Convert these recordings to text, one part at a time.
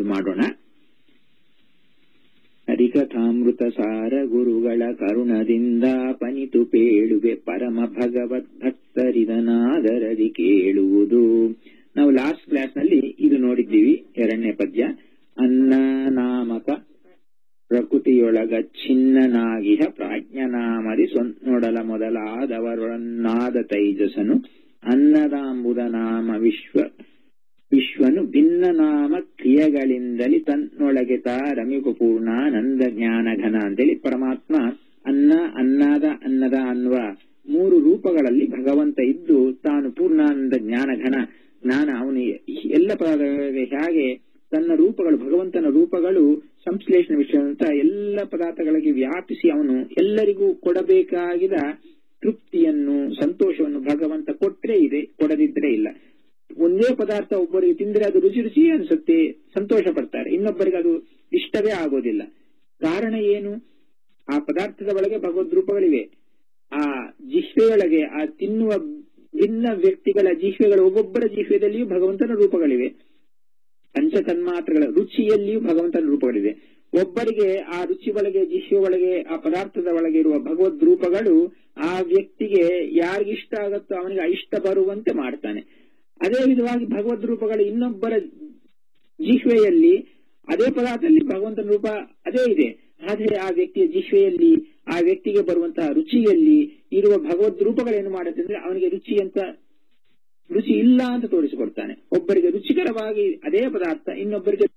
ಮಾಡೋಣ ಹರಿಕಥಾಮೃತ ಸಾರ ಗುರುಗಳ ಕರುಣದಿಂದ ಪನಿತು ಪೇಳುವೆ ಪರಮ ಭಗವದ್ ಭಕ್ತರಿದನಾದರದಿ ಕೇಳುವುದು ನಾವು ಲಾಸ್ಟ್ ಕ್ಲಾಸ್ ನಲ್ಲಿ ಇದು ನೋಡಿದ್ದೀವಿ ಎರಡನೇ ಪದ್ಯ ಅನ್ನ ನಾಮಕ ಪ್ರಕೃತಿಯೊಳಗ ಚಿನ್ನನಾಗಿಹ ಪ್ರಾಜ್ಞನಾಮದಿ ಸೊನ್ನೊಡಲ ಮೊದಲಾದವರನ್ನಾದ ತೈಜಸನು ಅನ್ನದಾಂಬುದ ನಾಮ ವಿಶ್ವ ವಿಶ್ವನು ಭಿನ್ನ ನಾಮ ಕ್ರಿಯೆಗಳಿಂದಲಿ ತನ್ನೊಳಗೆ ತಾರಮಿಕು ಪೂರ್ಣಾನಂದ ಜ್ಞಾನ ಘನ ಅಂತೇಳಿ ಪರಮಾತ್ಮ ಅನ್ನ ಅನ್ನದ ಅನ್ನದ ಅನ್ನುವ ಮೂರು ರೂಪಗಳಲ್ಲಿ ಭಗವಂತ ಇದ್ದು ತಾನು ಪೂರ್ಣಾನಂದ ಜ್ಞಾನ ಘನ ಜ್ಞಾನ ಅವನು ಎಲ್ಲ ಪದಾರ್ಥಗಳಿಗೆ ಹೇಗೆ ತನ್ನ ರೂಪಗಳು ಭಗವಂತನ ರೂಪಗಳು ಸಂಶ್ಲೇಷಣ ವಿಷಯ ಅಂತ ಎಲ್ಲ ಪದಾರ್ಥಗಳಿಗೆ ವ್ಯಾಪಿಸಿ ಅವನು ಎಲ್ಲರಿಗೂ ಕೊಡಬೇಕಾಗಿದ ತೃಪ್ತಿಯನ್ನು ಸಂತೋಷವನ್ನು ಭಗವಂತ ಕೊಟ್ರೆ ಇದೆ ಕೊಡದಿದ್ರೆ ಇಲ್ಲ ಒಂದೇ ಪದಾರ್ಥ ಒಬ್ಬರಿಗೆ ತಿಂದ್ರೆ ಅದು ರುಚಿ ರುಚಿ ಅನ್ಸುತ್ತೆ ಸಂತೋಷ ಪಡ್ತಾರೆ ಇನ್ನೊಬ್ಬರಿಗೆ ಅದು ಇಷ್ಟವೇ ಆಗೋದಿಲ್ಲ ಕಾರಣ ಏನು ಆ ಪದಾರ್ಥದ ಒಳಗೆ ಭಗವದ್ ರೂಪಗಳಿವೆ ಆ ಜಿಹ್ವೆಯೊಳಗೆ ಆ ತಿನ್ನುವ ಭಿನ್ನ ವ್ಯಕ್ತಿಗಳ ಜಿಹ್ವೆಗಳು ಒಬ್ಬೊಬ್ಬರ ಜಿಹ್ವೆದಲ್ಲಿಯೂ ಭಗವಂತನ ರೂಪಗಳಿವೆ ಪಂಚ ತನ್ಮಾತ್ರಗಳ ರುಚಿಯಲ್ಲಿಯೂ ಭಗವಂತನ ರೂಪಗಳಿದೆ ಒಬ್ಬರಿಗೆ ಆ ರುಚಿ ಒಳಗೆ ಜಿಹ್ವೆ ಒಳಗೆ ಆ ಪದಾರ್ಥದ ಒಳಗೆ ಇರುವ ಭಗವದ್ ರೂಪಗಳು ಆ ವ್ಯಕ್ತಿಗೆ ಯಾರಿಗಿಷ್ಟ ಆಗುತ್ತೋ ಅವನಿಗೆ ಇಷ್ಟ ಬರುವಂತೆ ಮಾಡ್ತಾನೆ ಅದೇ ವಿಧವಾಗಿ ಭಗವದ್ ರೂಪಗಳು ಇನ್ನೊಬ್ಬರ ಜಿಹ್ವೆಯಲ್ಲಿ ಅದೇ ಪದಾರ್ಥದಲ್ಲಿ ಭಗವಂತನ ರೂಪ ಅದೇ ಇದೆ ಆದರೆ ಆ ವ್ಯಕ್ತಿಯ ಜಿಹ್ವೆಯಲ್ಲಿ ಆ ವ್ಯಕ್ತಿಗೆ ಬರುವಂತಹ ರುಚಿಯಲ್ಲಿ ಇರುವ ಭಗವದ್ ರೂಪಗಳೇನು ಮಾಡುತ್ತೆ ಅಂದ್ರೆ ಅವನಿಗೆ ರುಚಿ ಅಂತ ರುಚಿ ಇಲ್ಲ ಅಂತ ತೋರಿಸಿಕೊಡ್ತಾನೆ ಒಬ್ಬರಿಗೆ ರುಚಿಕರವಾಗಿ ಅದೇ ಪದಾರ್ಥ ಇನ್ನೊಬ್ಬರಿಗೆ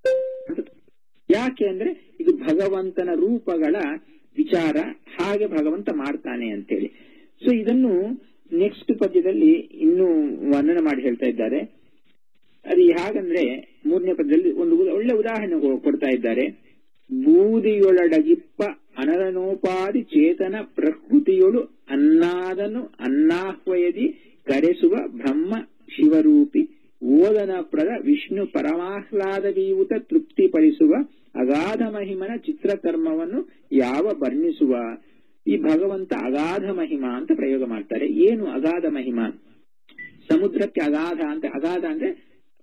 ಯಾಕೆ ಅಂದ್ರೆ ಇದು ಭಗವಂತನ ರೂಪಗಳ ವಿಚಾರ ಹಾಗೆ ಭಗವಂತ ಮಾಡ್ತಾನೆ ಅಂತೇಳಿ ಸೊ ಇದನ್ನು ನೆಕ್ಸ್ಟ್ ಪದ್ಯದಲ್ಲಿ ಇನ್ನೂ ವರ್ಣನೆ ಮಾಡಿ ಹೇಳ್ತಾ ಇದ್ದಾರೆ ಅದು ಹೇಗಂದ್ರೆ ಮೂರನೇ ಪದ್ಯದಲ್ಲಿ ಒಂದು ಒಳ್ಳೆ ಉದಾಹರಣೆ ಕೊಡ್ತಾ ಇದ್ದಾರೆ ಬೂದಿಯೊಳಡಗಿಪ್ಪ ಅನರನೋಪಾದಿ ಚೇತನ ಪ್ರಕೃತಿಯೊಳು ಅನ್ನಾದನು ಅನ್ನಾಹ್ವಯದಿ ಕರೆಸುವ ಬ್ರಹ್ಮ ಶಿವರೂಪಿ ಓದನಪ್ರದ ವಿಷ್ಣು ಪರಮಾಹ್ಲಾದವೀವುತ ತೃಪ್ತಿಪಡಿಸುವ ಅಗಾಧ ಮಹಿಮನ ಚಿತ್ರಕರ್ಮವನ್ನು ಯಾವ ವರ್ಣಿಸುವ ಈ ಭಗವಂತ ಅಗಾಧ ಮಹಿಮಾ ಅಂತ ಪ್ರಯೋಗ ಮಾಡ್ತಾರೆ ಏನು ಅಗಾಧ ಮಹಿಮಾ ಸಮುದ್ರಕ್ಕೆ ಅಗಾಧ ಅಂತ ಅಗಾಧ ಅಂದ್ರೆ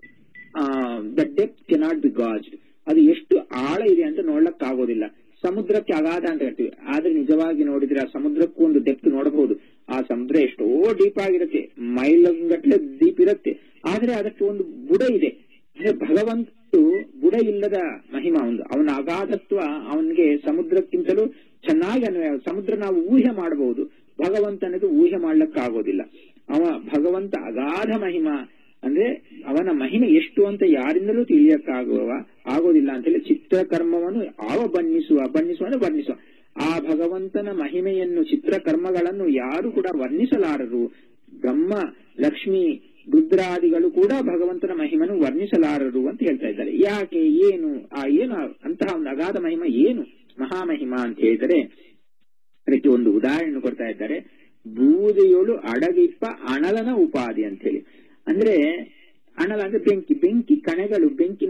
the depth cannot be gauged ಅದು ಎಷ್ಟು ಆಳ ಇದೆ ಅಂತ ನೋಡ್ಲಕ್ ಆಗೋದಿಲ್ಲ ಸಮುದ್ರಕ್ಕೆ ಅಗಾಧ ಅಂತ ಹೇಳ್ತೀವಿ ಆದ್ರೆ ನಿಜವಾಗಿ ನೋಡಿದ್ರೆ ಆ ಸಮುದ್ರಕ್ಕೂ ಒಂದು ಡೆಪ್ತ್ ನೋಡಬಹುದು ಆ ಸಮುದ್ರ ಎಷ್ಟೋ ಡೀಪ್ ಆಗಿರುತ್ತೆ ಮೈಲ್ ಗಟ್ಟಲೆ ಡೀಪ್ ಇರುತ್ತೆ ಆದ್ರೆ ಅದಕ್ಕೆ ಒಂದು ಬುಡ ಇದೆ ಭಗವಂತು ಬುಡ ಇಲ್ಲದ ಮಹಿಮಾ ಒಂದು ಅವನ ಅಗಾಧತ್ವ ಅವನಿಗೆ ಸಮುದ್ರಕ್ಕಿಂತಲೂ ಚೆನ್ನಾಗಿ ಅನ್ವಯ ಸಮುದ್ರ ನಾವು ಊಹೆ ಮಾಡಬಹುದು ಭಗವಂತನದು ಊಹೆ ಮಾಡ್ಲಕ್ಕಾಗೋದಿಲ್ಲ ಅವ ಭಗವಂತ ಅಗಾಧ ಮಹಿಮಾ ಅಂದ್ರೆ ಅವನ ಮಹಿಮೆ ಎಷ್ಟು ಅಂತ ಯಾರಿಂದಲೂ ತಿಳಿಯಕ್ಕಾಗುವ ಆಗೋದಿಲ್ಲ ಅಂತ ಹೇಳಿ ಚಿತ್ರಕರ್ಮವನ್ನು ಆವ ಬಣ್ಣಿಸುವ ಬಣ್ಣಿಸುವ ಅಂದ್ರೆ ವರ್ಣಿಸುವ ಆ ಭಗವಂತನ ಮಹಿಮೆಯನ್ನು ಚಿತ್ರಕರ್ಮಗಳನ್ನು ಯಾರು ಕೂಡ ವರ್ಣಿಸಲಾರರು ಬ್ರಹ್ಮ ಲಕ್ಷ್ಮಿ ರುದ್ರಾದಿಗಳು ಕೂಡ ಭಗವಂತನ ಮಹಿಮನು ವರ್ಣಿಸಲಾರರು ಅಂತ ಹೇಳ್ತಾ ಇದ್ದಾರೆ ಯಾಕೆ ಏನು ಆ ಏನು ಅಂತಹ ಒಂದು ಅಗಾಧ ಮಹಿಮ ಏನು ಮಹಾಮಹಿಮಾ ಅಂತ ಹೇಳಿದರೆ ಅದಕ್ಕೆ ಒಂದು ಉದಾಹರಣೆ ಕೊಡ್ತಾ ಇದ್ದಾರೆ ಬೂದೆಯೊಳು ಅಡಗಿಪ್ಪ ಅಣಲನ ಉಪಾಧಿ ಅಂತ ಹೇಳಿ ಅಂದ್ರೆ ಅಣಲ ಅಂದ್ರೆ ಬೆಂಕಿ ಬೆಂಕಿ ಕಣೆಗಳು ಬೆಂಕಿನ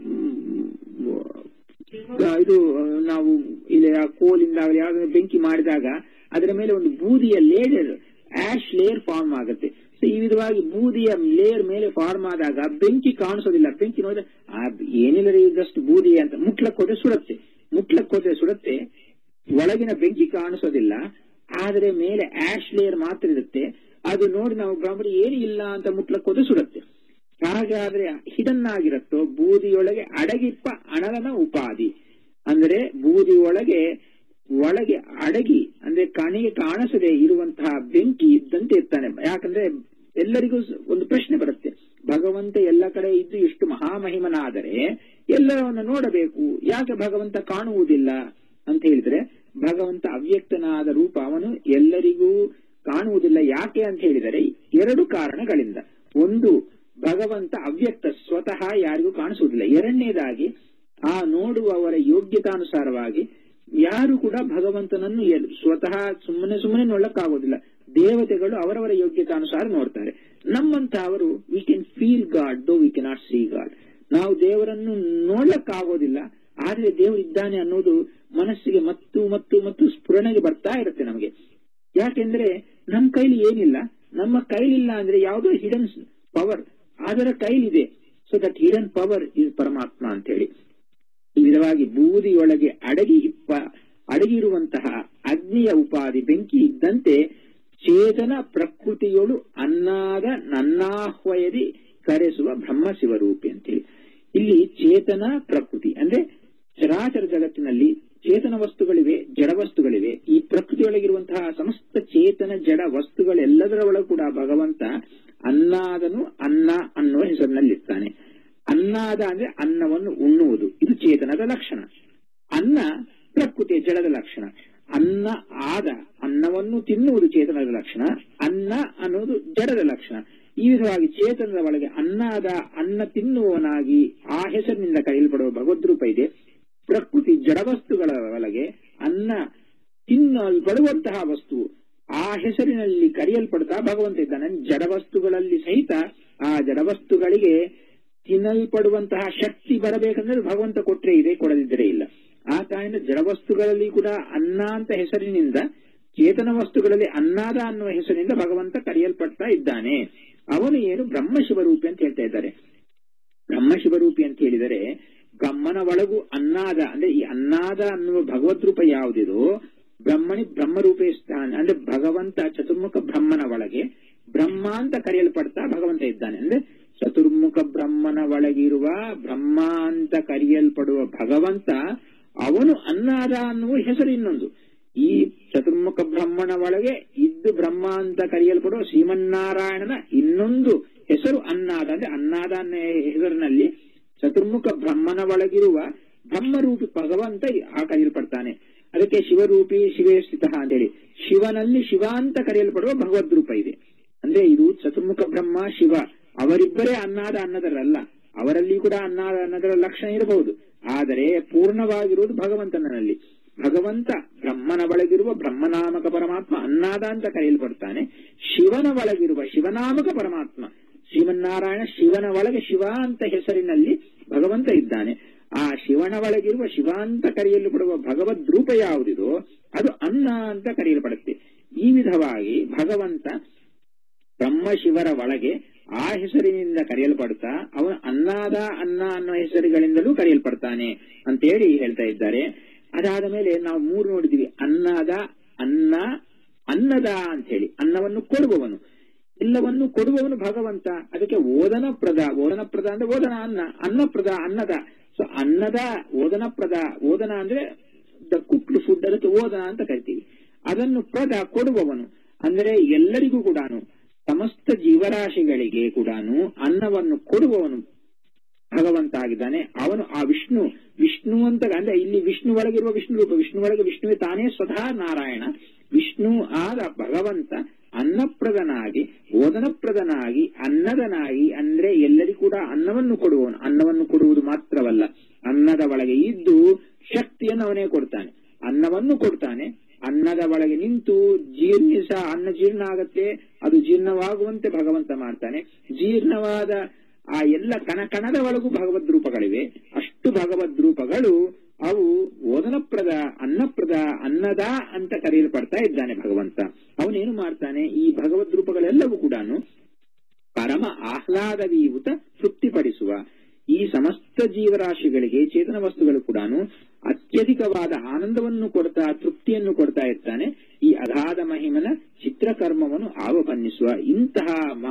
ಇದು ನಾವು ಇಲ್ಲಿ ಕೋಲಿಂದ ಯಾವ್ದಾದ್ರು ಬೆಂಕಿ ಮಾಡಿದಾಗ ಅದರ ಮೇಲೆ ಒಂದು ಬೂದಿಯ ಲೇಯರ್ ಆಶ್ ಲೇಯರ್ ಫಾರ್ಮ್ ಆಗುತ್ತೆ ಸೊ ಈ ವಿಧವಾಗಿ ಬೂದಿಯ ಲೇಯರ್ ಮೇಲೆ ಫಾರ್ಮ್ ಆದಾಗ ಬೆಂಕಿ ಕಾಣಿಸೋದಿಲ್ಲ ಬೆಂಕಿ ನೋಡಿದ್ರೆ ಏನಿಲ್ಲ ಜಸ್ಟ್ ಬೂದಿ ಅಂತ ಮುಟ್ಲಕ್ ಹೋದ್ರೆ ಸುಡುತ್ತೆ ಮುಟ್ಲಕ್ ಹೋದ್ರೆ ಸುಡುತ್ತೆ ಒಳಗಿನ ಬೆಂಕಿ ಕಾಣಿಸೋದಿಲ್ಲ ಆದ್ರೆ ಮೇಲೆ ಆಶ್ ಲೇಯರ್ ಮಾತ್ರ ಇರುತ್ತೆ ಅದು ನೋಡಿ ನಾವು ಬ್ರಾಹ್ಮಣ ಏನು ಇಲ್ಲ ಅಂತ ಮುಟ್ಲಕ್ ಹೋದ್ರೆ ಸುಡುತ್ತೆ ಹಾಗಾದ್ರೆ ಹಿಡನ್ ಆಗಿರತ್ತೋ ಬೂದಿಯೊಳಗೆ ಅಡಗಿಪ್ಪ ಅಣಲನ ಉಪಾಧಿ ಅಂದ್ರೆ ಬೂದಿ ಒಳಗೆ ಒಳಗೆ ಅಡಗಿ ಅಂದ್ರೆ ಕಣಿಗೆ ಕಾಣಿಸದೆ ಇರುವಂತಹ ಬೆಂಕಿ ಇದ್ದಂತೆ ಇರ್ತಾನೆ ಯಾಕಂದ್ರೆ ಎಲ್ಲರಿಗೂ ಒಂದು ಪ್ರಶ್ನೆ ಬರುತ್ತೆ ಭಗವಂತ ಎಲ್ಲ ಕಡೆ ಇದ್ದು ಎಷ್ಟು ಮಹಾಮಹಿಮನಾದರೆ ಎಲ್ಲರನ್ನ ನೋಡಬೇಕು ಯಾಕೆ ಭಗವಂತ ಕಾಣುವುದಿಲ್ಲ ಅಂತ ಹೇಳಿದ್ರೆ ಭಗವಂತ ಅವ್ಯಕ್ತನಾದ ರೂಪ ಅವನು ಎಲ್ಲರಿಗೂ ಕಾಣುವುದಿಲ್ಲ ಯಾಕೆ ಅಂತ ಹೇಳಿದರೆ ಎರಡು ಕಾರಣಗಳಿಂದ ಒಂದು ಭಗವಂತ ಅವ್ಯಕ್ತ ಸ್ವತಃ ಯಾರಿಗೂ ಕಾಣಿಸುವುದಿಲ್ಲ ಎರಡನೇದಾಗಿ ಆ ನೋಡುವವರ ಯೋಗ್ಯತಾನುಸಾರವಾಗಿ ಯಾರು ಕೂಡ ಭಗವಂತನನ್ನು ಸ್ವತಃ ಸುಮ್ಮನೆ ಸುಮ್ಮನೆ ನೋಡ್ಲಕ್ಕಾಗೋದಿಲ್ಲ ದೇವತೆಗಳು ಅವರವರ ಯೋಗ್ಯತಾನುಸಾರ ನೋಡ್ತಾರೆ ನಮ್ಮಂತ ಅವರು we can feel God though we cannot see God ನಾವು ದೇವರನ್ನು ನೋಡ್ಲಕ್ಕಾಗೋದಿಲ್ಲ ಆದ್ರೆ ದೇವರು ಇದ್ದಾನೆ ಅನ್ನೋದು ಮನಸ್ಸಿಗೆ ಮತ್ತು ಮತ್ತು ಮತ್ತು ಸ್ಫುರಣೆಗೆ ಬರ್ತಾ ಇರುತ್ತೆ ನಮಗೆ ಯಾಕೆಂದ್ರೆ ನಮ್ಮ ಕೈಲಿ ಏನಿಲ್ಲ ನಮ್ಮ ಕೈಲಿಲ್ಲ ಅಂದ್ರೆ ಯಾವುದೋ ಹಿಡನ್ ಪವರ್ ಅದರ ಕೈಲಿದೆ so that hidden power is Paramatma ಅಂತ ಹೇಳಿ ವಿಧವಾಗಿ ಬೂದಿಯೊಳಗೆ ಅಡಗಿ ಇಪ್ಪ ಅಡಗಿರುವಂತಹ ಅಗ್ನಿಯ ಉಪಾಧಿ ಬೆಂಕಿ ಇದ್ದಂತೆ ಚೇತನ ಪ್ರಕೃತಿಯೊಳು ಅನ್ನಾದ ನನ್ನಾಹ್ವಯದಿ ಕರೆಸುವ ಬ್ರಹ್ಮ ಶಿವರೂಪಿ ಅಂತೇಳಿ ಇಲ್ಲಿ ಚೇತನ ಪ್ರಕೃತಿ ಅಂದ್ರೆ ಚರಾಚರ ಜಗತ್ತಿನಲ್ಲಿ ಚೇತನ ವಸ್ತುಗಳಿವೆ ಜಡ ವಸ್ತುಗಳಿವೆ ಈ ಪ್ರಕೃತಿಯೊಳಗಿರುವಂತಹ ಸಮಸ್ತ ಚೇತನ ಜಡ ವಸ್ತುಗಳೆಲ್ಲದರ ಒಳಗೂ ಕೂಡ ಭಗವಂತ ಅನ್ನಾದನು ಅನ್ನ ಅನ್ನುವ ಹೆಸರಿನಲ್ಲಿರ್ತಾನೆ ಅನ್ನಾದ ಅಂದ್ರೆ ಅನ್ನವನ್ನು ಉಣ್ಣುವುದು ಇದು ಚೇತನದ ಲಕ್ಷಣ ಅನ್ನ ಪ್ರಕೃತಿಯ ಜಡದ ಲಕ್ಷಣ ಅನ್ನ ಆದ ಅನ್ನವನ್ನು ತಿನ್ನುವುದು ಚೇತನದ ಲಕ್ಷಣ ಅನ್ನ ಅನ್ನೋದು ಜಡದ ಲಕ್ಷಣ ಈ ವಿಧವಾಗಿ ಚೇತನದ ಒಳಗೆ ಅನ್ನಾದ ಅನ್ನ ತಿನ್ನುವವನಾಗಿ ಆ ಹೆಸರಿನಿಂದ ಕರೆಯಲ್ಪಡುವ ಭಗವದ್ರೂಪ ಇದೆ ಪ್ರಕೃತಿ ಜಡವಸ್ತುಗಳ ಒಳಗೆ ಅನ್ನ ತಿನ್ನಲ್ಪಡುವಂತಹ ವಸ್ತು ಆ ಹೆಸರಿನಲ್ಲಿ ಕರೆಯಲ್ಪಡ್ತಾ ಭಗವಂತ ಇದ್ದಾನೆ ಜಡವಸ್ತುಗಳಲ್ಲಿ ಸಹಿತ ಆ ಜಡವಸ್ತುಗಳಿಗೆ ತಿನ್ನಲ್ಪಡುವಂತಹ ಶಕ್ತಿ ಬರಬೇಕಂದ್ರೆ ಭಗವಂತ ಕೊಟ್ರೆ ಇದೆ ಕೊಡದಿದ್ದರೆ ಇಲ್ಲ ಆ ಕಾರಣ ಜಡವಸ್ತುಗಳಲ್ಲಿ ಕೂಡ ಅನ್ನ ಅಂತ ಹೆಸರಿನಿಂದ ಚೇತನ ವಸ್ತುಗಳಲ್ಲಿ ಅನ್ನಾದ ಅನ್ನುವ ಹೆಸರಿನಿಂದ ಭಗವಂತ ಕರೆಯಲ್ಪಡ್ತಾ ಇದ್ದಾನೆ ಅವನು ಏನು ಬ್ರಹ್ಮ ಶಿವರೂಪಿ ಅಂತ ಹೇಳ್ತಾ ಇದ್ದಾರೆ ಬ್ರಹ್ಮ ಶಿವರೂಪಿ ಅಂತ ಹೇಳಿದರೆ ಬ್ರಹ್ಮನ ಒಳಗೂ ಅನ್ನಾದ ಅಂದ್ರೆ ಈ ಅನ್ನಾದ ಅನ್ನುವ ಭಗವದ್ ರೂಪ ಯಾವುದಿದೋ ಬ್ರಹ್ಮಣಿ ಬ್ರಹ್ಮರೂಪೇ ಸ್ಥಾನ ಅಂದ್ರೆ ಭಗವಂತ ಚತುರ್ಮುಖ ಬ್ರಹ್ಮನ ಒಳಗೆ ಬ್ರಹ್ಮ ಅಂತ ಕರೆಯಲ್ಪಡ್ತಾ ಭಗವಂತ ಇದ್ದಾನೆ ಅಂದ್ರೆ ಚತುರ್ಮುಖ ಬ್ರಹ್ಮನ ಒಳಗಿರುವ ಬ್ರಹ್ಮ ಅಂತ ಕರೆಯಲ್ಪಡುವ ಭಗವಂತ ಅವನು ಅನ್ನಾದ ಅನ್ನುವ ಹೆಸರು ಇನ್ನೊಂದು ಈ ಚತುರ್ಮುಖ ಬ್ರಹ್ಮನ ಒಳಗೆ ಇದ್ದು ಬ್ರಹ್ಮ ಅಂತ ಕರೆಯಲ್ಪಡುವ ಶ್ರೀಮನ್ನಾರಾಯಣನ ಇನ್ನೊಂದು ಹೆಸರು ಅನ್ನಾದ ಅಂದ್ರೆ ಅನ್ನಾದ ಅನ್ನೋ ಹೆಸರಿನಲ್ಲಿ ಚತುರ್ಮುಖ ಬ್ರಹ್ಮನ ಒಳಗಿರುವ ಬ್ರಹ್ಮರೂಪಿ ಭಗವಂತ ಆ ಕರೆಯಲ್ಪಡ್ತಾನೆ ಅದಕ್ಕೆ ಶಿವರೂಪಿ ಶಿವೇ ಸ್ಥಿತ ಅಂತೇಳಿ ಶಿವನಲ್ಲಿ ಶಿವ ಅಂತ ಕರೆಯಲ್ಪಡುವ ಭಗವದ್ ರೂಪ ಇದೆ ಅಂದ್ರೆ ಇದು ಚತುರ್ಮುಖ ಬ್ರಹ್ಮ ಶಿವ ಅವರಿಬ್ಬರೇ ಅನ್ನಾದ ಅನ್ನದರಲ್ಲ ಅವರಲ್ಲಿ ಕೂಡ ಅನ್ನಾದ ಅನ್ನದರ ಲಕ್ಷಣ ಇರಬಹುದು ಆದರೆ ಪೂರ್ಣವಾಗಿರುವುದು ಭಗವಂತನಲ್ಲಿ ಭಗವಂತ ಬ್ರಹ್ಮನ ಒಳಗಿರುವ ಬ್ರಹ್ಮನಾಮಕ ಪರಮಾತ್ಮ ಅನ್ನಾದ ಅಂತ ಕರೆಯಲ್ಪಡ್ತಾನೆ ಶಿವನ ಒಳಗಿರುವ ಶಿವನಾಮಕ ಪರಮಾತ್ಮ ಶ್ರೀಮನ್ನಾರಾಯಣ ಶಿವನ ಒಳಗೆ ಶಿವ ಅಂತ ಹೆಸರಿನಲ್ಲಿ ಭಗವಂತ ಇದ್ದಾನೆ ಆ ಶಿವನ ಒಳಗಿರುವ ಶಿವ ಅಂತ ಕರೆಯಲ್ಪಡುವ ಭಗವದ್ ರೂಪ ಯಾವುದಿದೋ ಅದು ಅನ್ನ ಅಂತ ಕರೆಯಲ್ಪಡುತ್ತೆ ಈ ವಿಧವಾಗಿ ಭಗವಂತ ಬ್ರಹ್ಮ ಶಿವರ ಒಳಗೆ ಆ ಹೆಸರಿನಿಂದ ಕರೆಯಲ್ಪಡ್ತಾ ಅವನು ಅನ್ನಾದ ಅನ್ನ ಅನ್ನೋ ಹೆಸರುಗಳಿಂದಲೂ ಕರೆಯಲ್ಪಡ್ತಾನೆ ಅಂತೇಳಿ ಹೇಳ್ತಾ ಇದ್ದಾರೆ ಅದಾದ ಮೇಲೆ ನಾವು ಮೂರು ನೋಡಿದೀವಿ ಅನ್ನದ ಅನ್ನ ಅನ್ನದ ಅಂತ ಹೇಳಿ ಅನ್ನವನ್ನು ಕೊಡುವವನು ಎಲ್ಲವನ್ನು ಕೊಡುವವನು ಭಗವಂತ ಅದಕ್ಕೆ ಓದನ ಪ್ರದ ಓದನ ಪ್ರದ ಅಂದ್ರೆ ಓದನ ಅನ್ನ ಅನ್ನಪ್ರದ ಅನ್ನದ ಸೊ ಅನ್ನದ ಓದನ ಪ್ರದ ಓದನ ಅಂದ್ರೆ ದ ಕುಕ್ಡ್ ಫುಡ್ ಅದಕ್ಕೆ ಓದನ ಅಂತ ಕರಿತೀವಿ ಅದನ್ನು ಪ್ರದ ಕೊಡುವವನು ಅಂದರೆ ಎಲ್ಲರಿಗೂ ಕೂಡ ಸಮಸ್ತ ಜೀವರಾಶಿಗಳಿಗೆ ಕೂಡ ಅನ್ನವನ್ನು ಕೊಡುವವನು ಭಗವಂತ ಆಗಿದ್ದಾನೆ ಅವನು ಆ ವಿಷ್ಣು ವಿಷ್ಣು ಅಂತ ಅಂದ್ರೆ ಇಲ್ಲಿ ವಿಷ್ಣು ಒಳಗಿರುವ ವಿಷ್ಣು ರೂಪ ವಿಷ್ಣು ಒಳಗೆ ವಿಷ್ಣುವೇ ತಾನೇ ಸ್ವತಃ ನಾರಾಯಣ ವಿಷ್ಣು ಆದ ಭಗವಂತ ಅನ್ನಪ್ರದನಾಗಿ ಓದನಪ್ರದನಾಗಿ ಅನ್ನದನಾಗಿ ಅಂದ್ರೆ ಎಲ್ಲರಿಗೂ ಕೂಡ ಅನ್ನವನ್ನು ಕೊಡುವವನು ಅನ್ನವನ್ನು ಕೊಡುವುದು ಮಾತ್ರವಲ್ಲ ಅನ್ನದ ಒಳಗೆ ಇದ್ದು ಶಕ್ತಿಯನ್ನು ಅವನೇ ಕೊಡ್ತಾನೆ ಅನ್ನವನ್ನು ಕೊಡ್ತಾನೆ ಅನ್ನದ ಒಳಗೆ ನಿಂತು ಜೀರ್ಣಿಸ ಅನ್ನ ಜೀರ್ಣ ಆಗತ್ತೆ ಅದು ಜೀರ್ಣವಾಗುವಂತೆ ಭಗವಂತ ಮಾಡ್ತಾನೆ ಜೀರ್ಣವಾದ ಆ ಎಲ್ಲ ಕಣ ಕಣದ ಒಳಗೂ ಭಗವದ್ ರೂಪಗಳಿವೆ ಅಷ್ಟು ಭಗವದ್ ರೂಪಗಳು ಅವು ಓದನಪ್ರದ ಅನ್ನಪ್ರದ ಅನ್ನದ ಅಂತ ಕರೆಯಲ್ಪಡ್ತಾ ಇದ್ದಾನೆ ಭಗವಂತ ಅವನೇನು ಮಾಡ್ತಾನೆ ಈ ಭಗವದ್ ರೂಪಗಳೆಲ್ಲವೂ ಕೂಡ ಪರಮ ಆಹ್ಲಾದವೀಭೂತ ತೃಪ್ತಿಪಡಿಸುವ ಈ ಸಮಸ್ತ ಜೀವರಾಶಿಗಳಿಗೆ ಚೇತನ ವಸ್ತುಗಳು ಕೂಡ ಅತ್ಯಧಿಕವಾದ ಆನಂದವನ್ನು ಕೊಡ್ತಾ ತೃಪ್ತಿಯನ್ನು ಕೊಡ್ತಾ ಇರ್ತಾನೆ ಈ ಅಗಾಧ ಮಹಿಮನ ಚಿತ್ರಕರ್ಮವನ್ನು ಆವಪನ್ನಿಸುವ ಇಂತಹ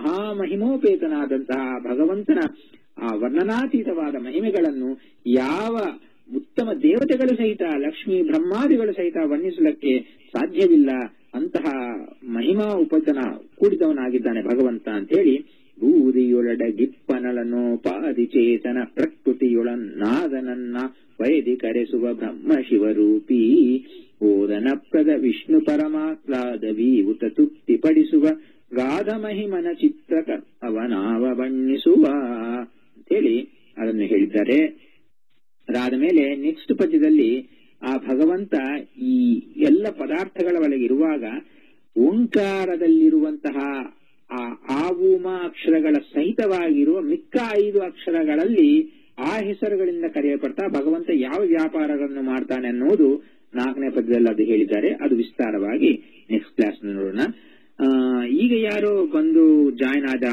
ಮಹಾಮಹಿಮೋಪೇತನಾದಂತಹ ಭಗವಂತನ ಆ ವರ್ಣನಾತೀತವಾದ ಮಹಿಮೆಗಳನ್ನು ಯಾವ ಉತ್ತಮ ದೇವತೆಗಳು ಸಹಿತ ಲಕ್ಷ್ಮಿ ಬ್ರಹ್ಮಾದಿಗಳು ಸಹಿತ ವರ್ಣಿಸಲಿಕ್ಕೆ ಸಾಧ್ಯವಿಲ್ಲ ಅಂತಹ ಮಹಿಮಾ ಉಪತನ ಕೂಡಿದವನಾಗಿದ್ದಾನೆ ಭಗವಂತ ಅಂತ ಹೇಳಿ ಬೂದಿಯೊಳಡಗಿಪ್ಪನಲನೋ ಪಾದಿಚೇತನ ಪ್ರಕೃತಿಯೊಳನ್ನಾದನನ್ನ ವೈದಿ ಕರೆಸುವ ಬ್ರಹ್ಮ ಶಿವರೂಪಿ ಓದನಪ್ರದ ವಿಷ್ಣು ಪರಮಾತ್ಲಾದವೀವುತ ತೃಪ್ತಿಪಡಿಸುವ ಗಾಧ ಮಹಿಮನ ಚಿತ್ರಕ ಅವನಾವ ಬಣ್ಣಿಸುವ ಅಂತೇಳಿ ಅದನ್ನು ಹೇಳಿದ್ದಾರೆ ಅದಾದ ಮೇಲೆ ನೆಕ್ಸ್ಟ್ ಪದ್ಯದಲ್ಲಿ ಆ ಭಗವಂತ ಈ ಎಲ್ಲ ಪದಾರ್ಥಗಳ ಒಳಗಿರುವಾಗ ಓಂಕಾರದಲ್ಲಿರುವಂತಹ ಆ ಆವೂಮ ಅಕ್ಷರಗಳ ಸಹಿತವಾಗಿರುವ ಮಿಕ್ಕ ಐದು ಅಕ್ಷರಗಳಲ್ಲಿ ಆ ಹೆಸರುಗಳಿಂದ ಕರೆಯಲ್ಪಡ್ತಾ ಭಗವಂತ ಯಾವ ವ್ಯಾಪಾರಗಳನ್ನು ಮಾಡ್ತಾನೆ ಅನ್ನೋದು ನಾಲ್ಕನೇ ಪದ್ಯದಲ್ಲಿ ಅದು ಹೇಳಿದ್ದಾರೆ ಅದು ವಿಸ್ತಾರವಾಗಿ ನೆಕ್ಸ್ಟ್ ಕ್ಲಾಸ್ ನೋಡೋಣ ಈಗ ಯಾರೋ ಬಂದು ಜಾಯ್ನ್ ಆದ